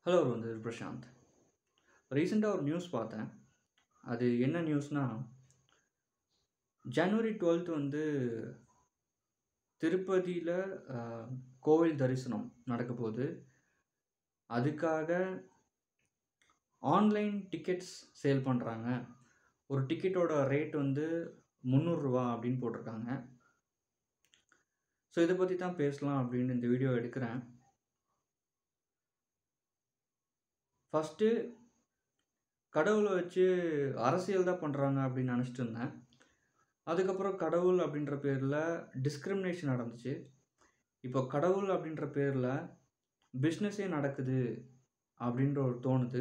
hello வந்து பிரசாந்த் ரீசெண்டாக ஒரு நியூஸ் பார்த்தேன் அது என்ன நியூஸ்னால் ஜனவரி டுவெல்த் வந்து திருப்பதியில் கோவில் தரிசனம் நடக்க போகுது அதுக்காக ஆன்லைன் டிக்கெட்ஸ் சேல் பண்ணுறாங்க ஒரு டிக்கெட்டோட ரேட் வந்து முந்நூறுரூவா அப்படின்னு போட்டிருக்காங்க ஸோ இதை பற்றி தான் பேசலாம் அப்படின்னு இந்த வீடியோ எடுக்கிறேன் ஃபஸ்ட்டு கடவுளை வச்சு அரசியல் தான் பண்ணுறாங்க அப்படின்னு நினச்சிட்டு இருந்தேன் அதுக்கப்புறம் கடவுள் அப்படின்ற பேரில் டிஸ்கிரிமினேஷன் நடந்துச்சு இப்போ கடவுள் அப்படின்ற பேரில் பிஸ்னஸே நடக்குது அப்படின்ற ஒரு தோணுது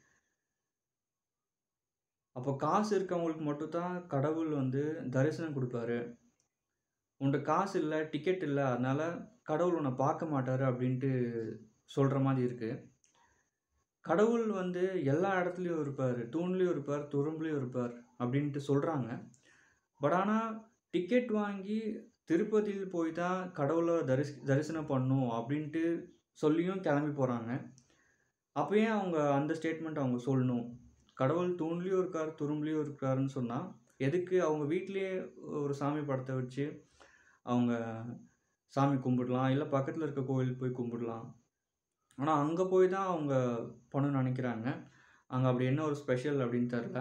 அப்போ காசு இருக்கவங்களுக்கு மட்டும்தான் கடவுள் வந்து தரிசனம் கொடுப்பாரு உன்கிட்ட காசு இல்லை டிக்கெட் இல்லை அதனால் கடவுள் உன்னை பார்க்க மாட்டார் அப்படின்ட்டு சொல்கிற மாதிரி இருக்குது கடவுள் வந்து எல்லா இடத்துலையும் இருப்பார் தூண்லேயும் இருப்பார் துரும்புலேயும் இருப்பார் அப்படின்ட்டு சொல்கிறாங்க பட் ஆனால் டிக்கெட் வாங்கி திருப்பதியில் போய் தான் கடவுளை தரிசி தரிசனம் பண்ணும் அப்படின்ட்டு சொல்லியும் கிளம்பி போகிறாங்க அப்போ ஏன் அவங்க அந்த ஸ்டேட்மெண்ட் அவங்க சொல்லணும் கடவுள் தூண்லேயும் இருக்கார் துரும்புலேயும் இருக்காருன்னு சொன்னால் எதுக்கு அவங்க வீட்லேயே ஒரு சாமி படத்தை வச்சு அவங்க சாமி கும்பிடலாம் இல்லை பக்கத்தில் இருக்க கோயிலுக்கு போய் கும்பிடலாம் ஆனால் அங்கே போய் தான் அவங்க பண்ணணும்னு நினைக்கிறாங்க அங்கே அப்படி என்ன ஒரு ஸ்பெஷல் அப்படின்னு தெரில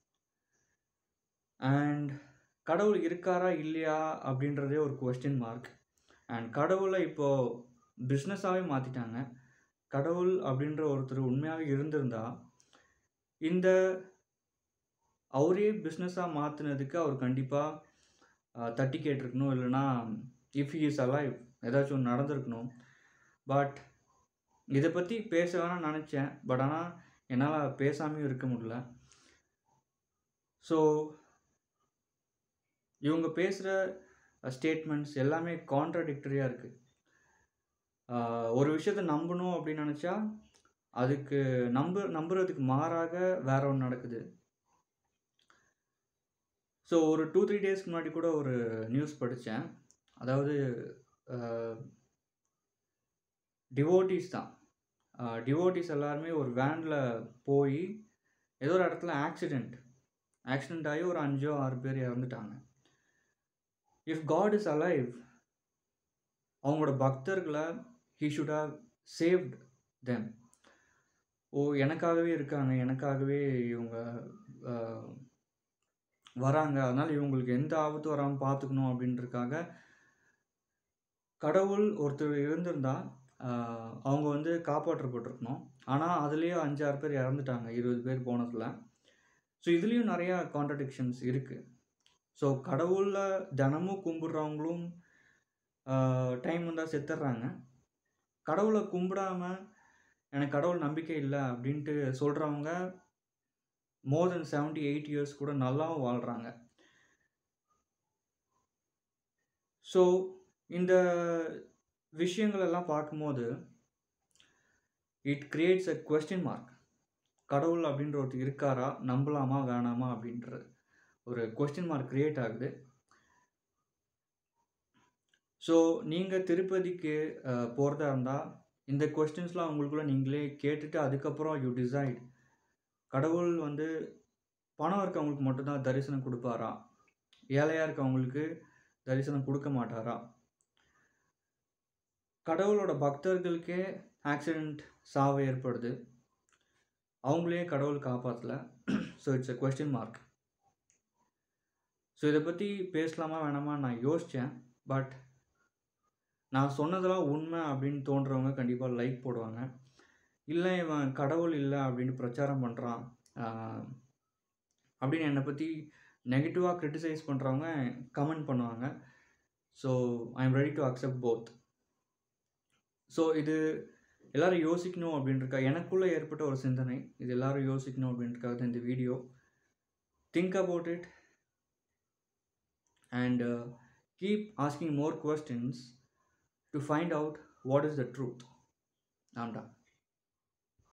அண்ட் கடவுள் இருக்காரா இல்லையா அப்படின்றதே ஒரு கொஸ்டின் மார்க் அண்ட் கடவுளை இப்போது பிஸ்னஸாகவே மாற்றிட்டாங்க கடவுள் அப்படின்ற ஒருத்தர் உண்மையாகவே இருந்திருந்தா இந்த அவரே பிஸ்னஸாக மாற்றினதுக்கு அவர் கண்டிப்பாக தட்டி கேட்டிருக்கணும் இல்லைனா இஃப் இஸ் அலைவ் ஏதாச்சும் ஒன்று நடந்திருக்கணும் பட் இதை பற்றி பேச வேணாம்னு நினச்சேன் பட் ஆனால் என்னால் பேசாமையும் இருக்க முடியல ஸோ இவங்க பேசுகிற ஸ்டேட்மெண்ட்ஸ் எல்லாமே கான்ட்ரடிக்டரியாக இருக்குது ஒரு விஷயத்த நம்பணும் அப்படின்னு நினச்சா அதுக்கு நம்ப நம்புறதுக்கு மாறாக வேற ஒன்று நடக்குது ஸோ ஒரு டூ த்ரீ டேஸ்க்கு முன்னாடி கூட ஒரு நியூஸ் படித்தேன் அதாவது டிவோட்டிஸ் தான் டிவோட்டிஸ் எல்லாருமே ஒரு வேனில் போய் ஏதோ ஒரு இடத்துல ஆக்சிடெண்ட் ஆக்சிடெண்ட் ஆகி ஒரு அஞ்சோ ஆறு பேர் இறந்துட்டாங்க இஃப் காட் இஸ் அலைவ் அவங்களோட பக்தர்களை he should have saved them ஓ எனக்காகவே இருக்காங்க எனக்காகவே இவங்க வராங்க அதனால் இவங்களுக்கு எந்த ஆபத்து வராமல் பார்த்துக்கணும் அப்படின்றதுக்காக கடவுள் ஒருத்தர் இருந்திருந்தால் அவங்க வந்து காப்பாற்றப்பட்டிருக்கணும் ஆனால் அதுலேயே அஞ்சாறு பேர் இறந்துட்டாங்க இருபது பேர் போனதில் ஸோ இதுலேயும் நிறையா கான்ட்ரடிக்ஷன்ஸ் இருக்குது ஸோ கடவுளில் தினமும் கும்பிட்றவங்களும் டைம் வந்தால் செத்துடுறாங்க கடவுளை கும்பிடாம எனக்கு கடவுள் நம்பிக்கை இல்லை அப்படின்ட்டு சொல்கிறவங்க more then seventy eight years கூட நல்லாவும் வாழ்கிறாங்க ஸோ இந்த விஷயங்கள் எல்லாம் பார்க்கும்போது it creates a question mark கடவுள் அப்படின்ற ஒருத்தர் இருக்காரா நம்பலாமா வேணாமா அப்படின்ற ஒரு கொஸ்டின் மார்க் க்ரியேட் ஆகுது ஸோ நீங்கள் திருப்பதிக்கு போகிறதா இருந்தால் இந்த கொஸ்டின்ஸ்லாம் உங்களுக்குள்ள நீங்களே கேட்டுட்டு அதுக்கப்புறம் யூ டிசைட் கடவுள் வந்து பணம் இருக்கவங்களுக்கு மட்டும்தான் தரிசனம் கொடுப்பாரா ஏழையாக இருக்கவங்களுக்கு தரிசனம் கொடுக்க மாட்டாரா கடவுளோட பக்தர்களுக்கே ஆக்சிடெண்ட் சாவு ஏற்படுது அவங்களே கடவுள் காப்பாற்றல so it's a question mark so இதை பற்றி பேசலாமா வேணாமா நான் யோசித்தேன் பட் நான் சொன்னதெல்லாம் உண்மை அப்படின்னு தோன்றவங்க கண்டிப்பாக லைக் போடுவாங்க இல்லை இவன் கடவுள் இல்லை அப்படின்னு பிரச்சாரம் பண்ணுறான் அப்படின்னு என்னை பற்றி நெகட்டிவாக க்ரிட்டிசைஸ் பண்ணுறவங்க கமெண்ட் பண்ணுவாங்க so I am ready to accept both so இது எல்லோரும் யோசிக்கணும் அப்படின்றக்கா எனக்குள்ளே ஏற்பட்ட ஒரு சிந்தனை இது எல்லோரும் யோசிக்கணும் அப்படின்றக்காக தான் இந்த video think about it and keep asking more questions to find out what is the truth ஆம்டா